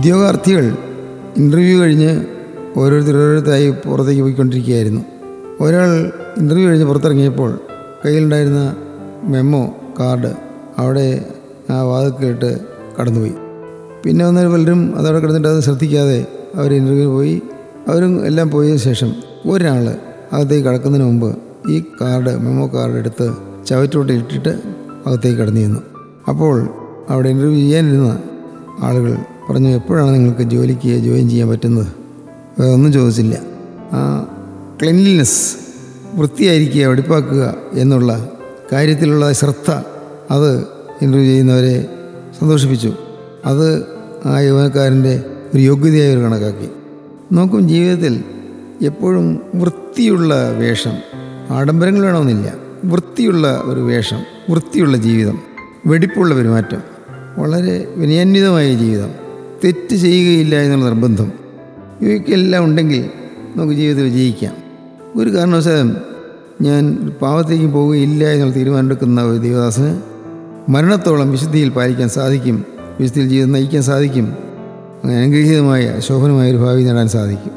ഉദ്യോഗാർത്ഥികൾ ഇൻ്റർവ്യൂ കഴിഞ്ഞ് ഓരോരുത്തർ ഓരോരുത്തരായി പുറത്തേക്ക് പോയിക്കൊണ്ടിരിക്കുകയായിരുന്നു ഒരാൾ ഇൻ്റർവ്യൂ കഴിഞ്ഞ് പുറത്തിറങ്ങിയപ്പോൾ കയ്യിലുണ്ടായിരുന്ന മെമ്മോ കാർഡ് അവിടെ ആ വാതിൽക്കിട്ട് കടന്നുപോയി പിന്നെ വന്ന പലരും അതവിടെ കിടന്നിട്ട് അത് ശ്രദ്ധിക്കാതെ അവർ ഇൻ്റർവ്യൂ പോയി അവരും എല്ലാം പോയതിനു ശേഷം ഒരാൾ അകത്തേക്ക് കടക്കുന്നതിന് മുമ്പ് ഈ കാർഡ് മെമ്മോ കാർഡ് എടുത്ത് ചവറ്റോട്ട് ഇട്ടിട്ട് അകത്തേക്ക് കടന്നു ചെന്നു അപ്പോൾ അവിടെ ഇൻ്റർവ്യൂ ചെയ്യാനിരുന്ന ആളുകൾ പറഞ്ഞു എപ്പോഴാണ് നിങ്ങൾക്ക് ജോലിക്ക് ജോയിൻ ചെയ്യാൻ പറ്റുന്നത് വേറെ ഒന്നും ചോദിച്ചില്ല ആ ക്ലെൻലിനെസ് വൃത്തിയായിരിക്കുക വെടിപ്പാക്കുക എന്നുള്ള കാര്യത്തിലുള്ള ശ്രദ്ധ അത് ഇൻ്റർവ്യൂ ചെയ്യുന്നവരെ സന്തോഷിപ്പിച്ചു അത് ആ യുവനക്കാരൻ്റെ ഒരു യോഗ്യതയായി ഒരു കണക്കാക്കി നോക്കും ജീവിതത്തിൽ എപ്പോഴും വൃത്തിയുള്ള വേഷം ആഡംബരങ്ങൾ വേണമെന്നില്ല വൃത്തിയുള്ള ഒരു വേഷം വൃത്തിയുള്ള ജീവിതം വെടിപ്പുള്ള പെരുമാറ്റം വളരെ വിനയാന്വിതമായ ജീവിതം തെറ്റ് ചെയ്യുകയില്ല എന്നുള്ള നിർബന്ധം ഇവയ്ക്കെല്ലാം ഉണ്ടെങ്കിൽ നമുക്ക് ജീവിതത്തിൽ വിജയിക്കാം ഒരു കാരണവശാലും ഞാൻ പാവത്തേക്ക് പോവുകയില്ല എന്നുള്ള തീരുമാനമെടുക്കുന്ന ഒരു ദേവദാസന് മരണത്തോളം വിശുദ്ധിയിൽ പാലിക്കാൻ സാധിക്കും വിശുദ്ധിയിൽ ജീവിതം നയിക്കാൻ സാധിക്കും അങ്ങനെ അനുഗ്രഹീതമായ ശോഭനമായ ഒരു ഭാവി നേടാൻ സാധിക്കും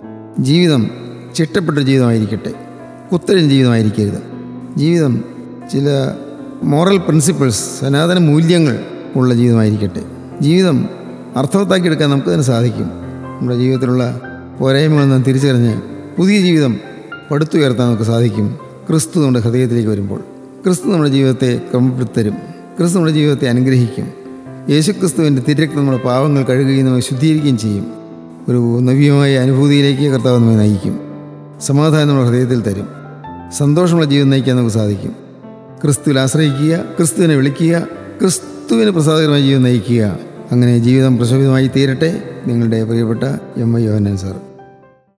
ജീവിതം ചിട്ടപ്പെട്ട ജീവിതമായിരിക്കട്ടെ കുത്തരൻ ജീവിതമായിരിക്കരുത് ജീവിതം ചില മോറൽ പ്രിൻസിപ്പിൾസ് സനാതന മൂല്യങ്ങൾ ഉള്ള ജീവിതമായിരിക്കട്ടെ ജീവിതം അർത്ഥവത്താക്കിയെടുക്കാൻ നമുക്ക് തന്നെ സാധിക്കും നമ്മുടെ ജീവിതത്തിലുള്ള പോരായ്മകൾ നാം തിരിച്ചറിഞ്ഞ് പുതിയ ജീവിതം പടുത്തുയർത്താൻ നമുക്ക് സാധിക്കും ക്രിസ്തു നമ്മുടെ ഹൃദയത്തിലേക്ക് വരുമ്പോൾ ക്രിസ്തു നമ്മുടെ ജീവിതത്തെ ക്രമപ്പെടുത്തരും ക്രിസ്തു നമ്മുടെ ജീവിതത്തെ അനുഗ്രഹിക്കും യേശുക്രിസ്തുവിൻ്റെ തിരക്തം നമ്മുടെ പാവങ്ങൾ കഴുകുകയും നമ്മെ ശുദ്ധീകരിക്കുകയും ചെയ്യും ഒരു നവ്യമായ അനുഭൂതിയിലേക്ക് കർത്താവ് നമ്മെ നയിക്കും സമാധാനം നമ്മുടെ ഹൃദയത്തിൽ തരും സന്തോഷമുള്ള ജീവിതം നയിക്കാൻ നമുക്ക് സാധിക്കും ക്രിസ്തുവിൽ ആശ്രയിക്കുക ക്രിസ്തുവിനെ വിളിക്കുക ക്രിസ്തുവിന് പ്രസാദകരമായ ജീവിതം നയിക്കുക അങ്ങനെ ജീവിതം പ്രശോഭിതമായി തീരട്ടെ നിങ്ങളുടെ പ്രിയപ്പെട്ട എം ഐ യോഹനൻ സാർ